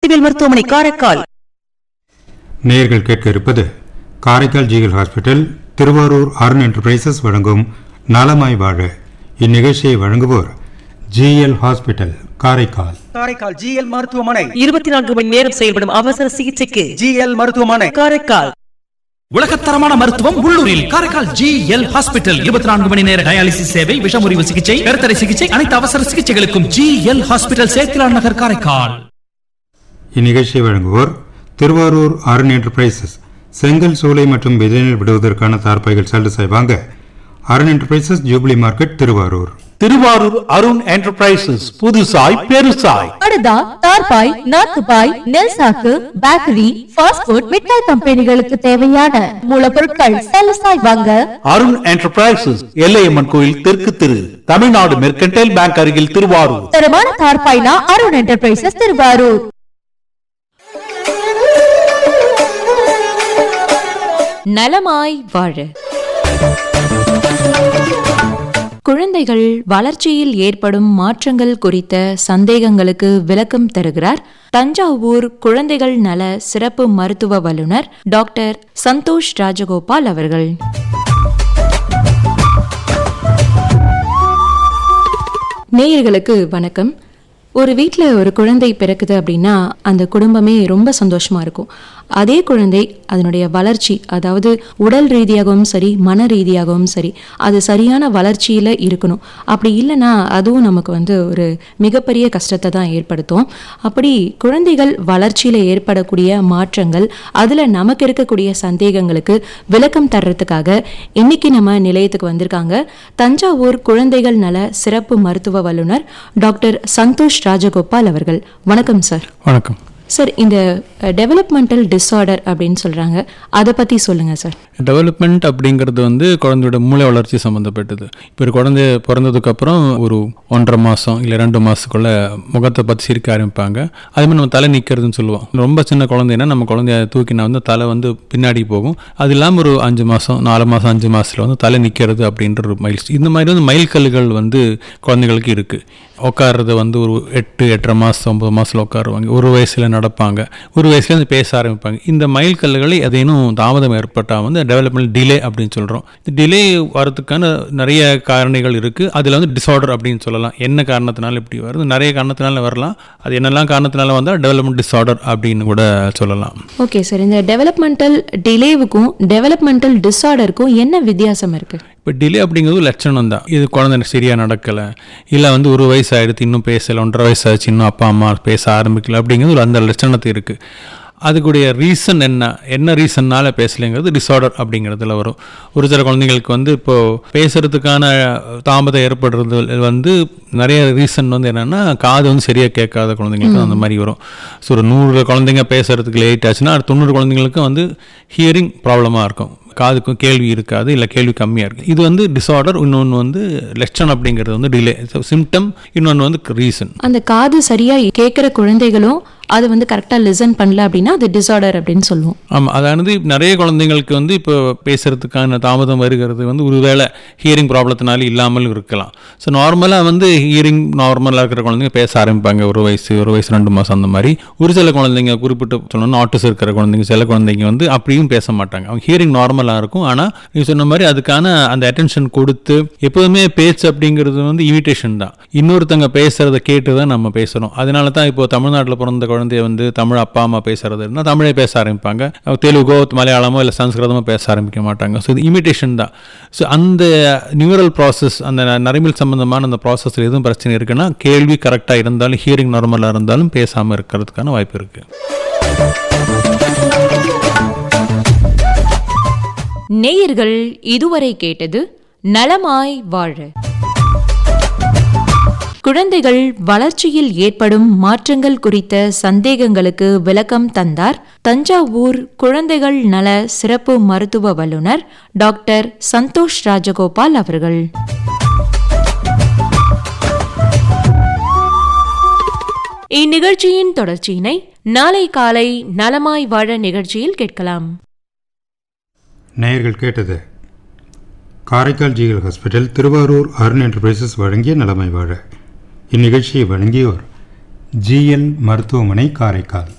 civil மருத்துவமனை காரைக்கால் நேயர்கள் கேட்க இருப்பது Karaikal GL hospital Tiruvarur Arun enterprises வழங்கும் நலமாய் வாழ இந்நிகழ்ச்சியை வழங்குவோர் GL hospital Karaikal Karaikal GL மருத்துவமனை இருபத்தி நான்கு மணி நேரம் செயல்படும் அவசர சிகிச்சைக்கு ஜிஎல் மருத்துவமனை காரைக்கால் உலகத்தரமான மருத்துவம் உள்ளூரில் காரைக்கால் ஜி எல் ஹாஸ்பிட்டல் இருபத்தி நான்கு மணி நேர டயாலிசிஸ் சேவை விஷமுறிவு சிகிச்சை கருத்தடை சிகிச்சை அனைத்து அவசர சிகிச்சைகளுக்கும் ஜி எல் ஹாஸ்பிட்டல் சேத்திலான் நகர் காரைக்கால் இந்நிகழ்ச்சியை வழங்குவோர் திருவாரூர் அருண் என்டர்பிரைசஸ் செங்கல் சூளை மற்றும் விதைநெல் விடுவதற்கான தார்பாய்கள் சல்லுசாய் வாங்க Arun enterprises jubilee market Tiruvarur Tiruvarur Arun enterprises புதுசாய் பெருசாய் படுதா தார்பாய் நாத்துபாய் நெல் சாக்கு பேக்கரி ஃபாஸ்ட் ஃபுட் மிட்டாய் கம்பெனிகளுக்கு தேவையான மூலப்பொருட்கள் சலசாய் வாங்க அருண் என்டர்பிரைசஸ் எல்லையம்மன் கோயில் தெற்கு திரு தமிழ்நாடு மெர்கன்டைல் பேங்க் அருகில் திருவாரூர் தரமான தார்பாய்னா அருண் என்டர்பிரைசஸ் திருவாரூர் நலமாய் வாழ குழந்தைகள் வளர்ச்சியில் ஏற்படும் மாற்றங்கள் குறித்த சந்தேகங்களுக்கு விளக்கம் தருகிறார் தஞ்சாவூர் குழந்தைகள் நல சிறப்பு மருத்துவ வல்லுநர் டாக்டர் சந்தோஷ் ராஜகோபால் அவர்கள் நேயர்களுக்கு வணக்கம் ஒரு வீட்டில் ஒரு குழந்தை பிறக்குது அப்படின்னா அந்த குடும்பமே ரொம்ப சந்தோஷமா இருக்கும் அதே குழந்தை அதனுடைய வளர்ச்சி அதாவது உடல் ரீதியாகவும் சரி மன ரீதியாகவும் சரி அது சரியான வளர்ச்சியில் இருக்கணும் அப்படி இல்லைன்னா அதுவும் நமக்கு வந்து ஒரு மிகப்பெரிய கஷ்டத்தை தான் ஏற்படுத்தும் அப்படி குழந்தைகள் வளர்ச்சியில் ஏற்படக்கூடிய மாற்றங்கள் அதில் நமக்கு இருக்கக்கூடிய சந்தேகங்களுக்கு விளக்கம் தர்றதுக்காக இன்னைக்கு நம்ம நிலையத்துக்கு வந்திருக்காங்க தஞ்சாவூர் குழந்தைகள் நல சிறப்பு மருத்துவ வல்லுநர் டாக்டர் சந்தோஷ் ராஜகோபால் அவர்கள் வணக்கம் சார் வணக்கம் சார் இந்த டெவலப்மெண்டல் டிஸார்டர் அப்படின்னு சொல்றாங்க அதை பத்தி சொல்லுங்க சார் டெவலப்மெண்ட் அப்படிங்கிறது வந்து குழந்தையோட மூளை வளர்ச்சி சம்மந்தப்பட்டது இப்போ ஒரு குழந்தை பிறந்ததுக்கப்புறம் ஒரு ஒன்றரை மாதம் இல்லை ரெண்டு மாதத்துக்குள்ள முகத்தை பற்றி சிரிக்க ஆரம்பிப்பாங்க அதே மாதிரி நம்ம தலை நிற்கிறதுன்னு சொல்லுவோம் ரொம்ப சின்ன குழந்தைன்னா நம்ம குழந்தைய தூக்கினா வந்து தலை வந்து பின்னாடி போகும் அது இல்லாமல் ஒரு அஞ்சு மாதம் நாலு மாதம் அஞ்சு மாதத்தில் வந்து தலை நிற்கிறது அப்படின்ற ஒரு மைல் இந்த மாதிரி வந்து மைல்கல்லுகள் வந்து குழந்தைகளுக்கு இருக்குது உட்கார்றது வந்து ஒரு எட்டு எட்டரை மாதம் ஒம்பது மாதத்தில் உட்காருவாங்க ஒரு வயசில் நடப்பாங்க ஒரு வயசுல இருந்து பேச ஆரம்பிப்பாங்க இந்த மைல்கல்லுகளை ஏதேனும் தாமதம் ஏற்பட்டால் வந்து டெவலப்மெண்ட் டிலே அப்படின்னு சொல்கிறோம் இந்த டிலே வரதுக்கான நிறைய காரணிகள் இருக்குது அதில் வந்து டிஸார்டர் அப்படின்னு சொல்லலாம் என்ன காரணத்தினால இப்படி வருது நிறைய காரணத்தினால வரலாம் அது என்னெல்லாம் காரணத்தினால வந்தால் டெவலப்மெண்ட் டிஸார்டர் அப்படின்னு கூட சொல்லலாம் ஓகே சார் இந்த டெவலப்மெண்டல் டிலேவுக்கும் டெவலப்மெண்டல் டிஸார்டருக்கும் என்ன வித்தியாசம் இருக்கு இப்போ டிலே அப்படிங்கிறது லட்சணம் தான் இது குழந்தை சரியாக நடக்கலை இல்லை வந்து ஒரு வயசு ஆயிடுத்து இன்னும் பேசலை ஒன்றரை வயசு ஆச்சு இன்னும் அப்பா அம்மா பேச ஆரம்பிக்கல அப்படிங்கிறது ஒரு அந்த லட்சணத்து இருக்குது அதுக்குடைய ரீசன் என்ன என்ன ரீசன்னால பேசலைங்கிறது டிஸார்டர் அப்படிங்கிறதுல வரும் ஒரு சில குழந்தைங்களுக்கு வந்து இப்போது பேசுறதுக்கான தாமதம் ஏற்படுறது வந்து நிறைய ரீசன் வந்து என்னென்னா காது வந்து சரியாக கேட்காத குழந்தைங்களுக்கு அந்த மாதிரி வரும் ஸோ ஒரு நூறு குழந்தைங்க பேசுறதுக்கு லேட் ஆச்சுன்னா தொண்ணூறு குழந்தைங்களுக்கும் வந்து ஹியரிங் ப்ராப்ளமாக இருக்கும் காதுக்கும் கேள்வி இருக்காது இல்லை கேள்வி கம்மியாக இருக்குது இது வந்து டிஸார்டர் இன்னொன்று வந்து லட்சணம் அப்படிங்கிறது வந்து டிலே சிம்டம் இன்னொன்று வந்து ரீசன் அந்த காது சரியா கேட்குற குழந்தைகளும் அதை வந்து கரெக்டாக லிசன் பண்ணல அப்படின்னா அது டிஸார்டர் அப்படின்னு சொல்லுவோம் ஆமாம் அதானது நிறைய குழந்தைங்களுக்கு வந்து இப்போ பேசுறதுக்கான தாமதம் வருகிறது வந்து ஒருவேளை ஹியரிங் ப்ராப்ளத்தினால இல்லாமல் இருக்கலாம் ஸோ நார்மலாக வந்து ஹியரிங் நார்மலாக இருக்கிற குழந்தைங்க பேச ஆரம்பிப்பாங்க ஒரு வயசு ஒரு வயசு ரெண்டு மாதம் அந்த மாதிரி ஒரு சில குழந்தைங்க குறிப்பிட்டு சொல்லணும்னா ஆட்டிஸ் இருக்கிற குழந்தைங்க சில குழந்தைங்க வந்து அப்படியும் பேச மாட்டாங்க அவங்க ஹியரிங் நார்மலாக இருக்கும் ஆனால் நீ சொன்ன மாதிரி அதுக்கான அந்த அட்டென்ஷன் கொடுத்து எப்போதுமே பேச்சு அப்படிங்கிறது வந்து இமிட்டேஷன் தான் இன்னொருத்தங்க பேசுறத கேட்டு தான் நம்ம பேசுகிறோம் அதனால தான் இப்போ தமிழ்நாட்டில் பிறந்த குழந்தைய வந்து தமிழ் அப்பா அம்மா பேசுறது இருந்தால் தமிழே பேச ஆரம்பிப்பாங்க தெலுங்கோ மலையாளமோ இல்லை சம்ஸ்கிருதமோ பேச ஆரம்பிக்க மாட்டாங்க ஸோ இது இமிட்டேஷன் தான் ஸோ அந்த நியூரல் ப்ராசஸ் அந்த நரம்பியல் சம்பந்தமான அந்த ப்ராசஸில் எதுவும் பிரச்சனை இருக்குன்னா கேள்வி கரெக்டாக இருந்தாலும் ஹியரிங் நார்மலாக இருந்தாலும் பேசாமல் இருக்கிறதுக்கான வாய்ப்பு இருக்குது நேயர்கள் இதுவரை கேட்டது நலமாய் வாழ குழந்தைகள் வளர்ச்சியில் ஏற்படும் மாற்றங்கள் குறித்த சந்தேகங்களுக்கு விளக்கம் தந்தார் தஞ்சாவூர் குழந்தைகள் நல சிறப்பு மருத்துவ வல்லுநர் டாக்டர் சந்தோஷ் ராஜகோபால் அவர்கள் இந்நிகழ்ச்சியின் தொடர்ச்சியினை நாளை காலை நலமாய் வாழ நிகழ்ச்சியில் கேட்கலாம் நேயர்கள் கேட்டது Karaikal GL hospital Tiruvarur Arun enterprises வழங்கிய நலமை வாழ இந்நிகழ்ச்சியை வழங்கியோர் ஜிஎல் மருத்துவமனை காரைக்கால்